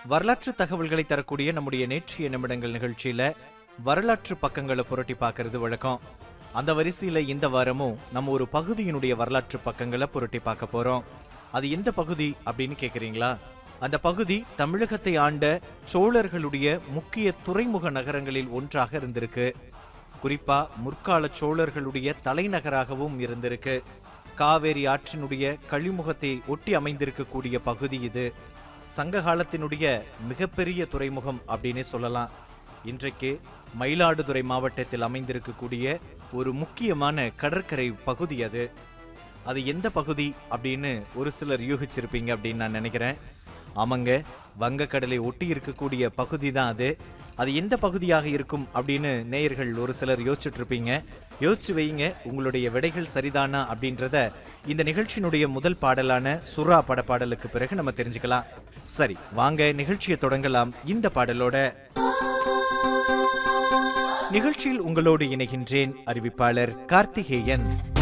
வரலாற்று தகவல்களை தரக்கூடிய நம்முடைய நேற்றைய நிமிடங்கள் நிகழ்ச்சியில வரலாற்று பக்கங்களை புரட்டி பார்க்கறது வழக்கம் அந்த வரிசையில இந்த வாரமும் நம்ம ஒரு பகுதியினுடைய வரலாற்று பக்கங்களை புரட்டி பார்க்க போறோம் அது எந்த பகுதி அப்படின்னு கேக்குறீங்களா அந்த பகுதி தமிழகத்தை ஆண்ட சோழர்களுடைய முக்கிய துறைமுக நகரங்களில் ஒன்றாக இருந்திருக்கு குறிப்பா முற்கால சோழர்களுடைய தலைநகராகவும் இருந்திருக்கு காவேரி ஆற்றினுடைய கழிமுகத்தை ஒட்டி அமைந்திருக்கக்கூடிய பகுதி இது சங்க காலத்தினுடைய மிகப்பெரிய துறைமுகம் அப்படின்னே சொல்லலாம் இன்றைக்கு மயிலாடுதுறை மாவட்டத்தில் அமைந்திருக்கக்கூடிய ஒரு முக்கியமான கடற்கரை பகுதி அது அது எந்த பகுதி அப்படின்னு ஒரு சிலர் யூகிச்சிருப்பீங்க அப்படின்னு நான் நினைக்கிறேன் ஆமாங்க வங்கக்கடலை ஒட்டி இருக்கக்கூடிய பகுதி தான் அது அது எந்த பகுதியாக இருக்கும் அப்படின்னு நேயர்கள் ஒரு சிலர் யோசிச்சுட்டு இருப்பீங்க யோசிச்சு வைங்க உங்களுடைய விடைகள் சரிதானா அப்படின்றத இந்த நிகழ்ச்சியினுடைய முதல் பாடலான சுறா பட பாடலுக்கு பிறகு நம்ம தெரிஞ்சுக்கலாம் சரி வாங்க நிகழ்ச்சியை தொடங்கலாம் இந்த பாடலோட நிகழ்ச்சியில் உங்களோடு இணைகின்றேன் அறிவிப்பாளர் கார்த்திகேயன்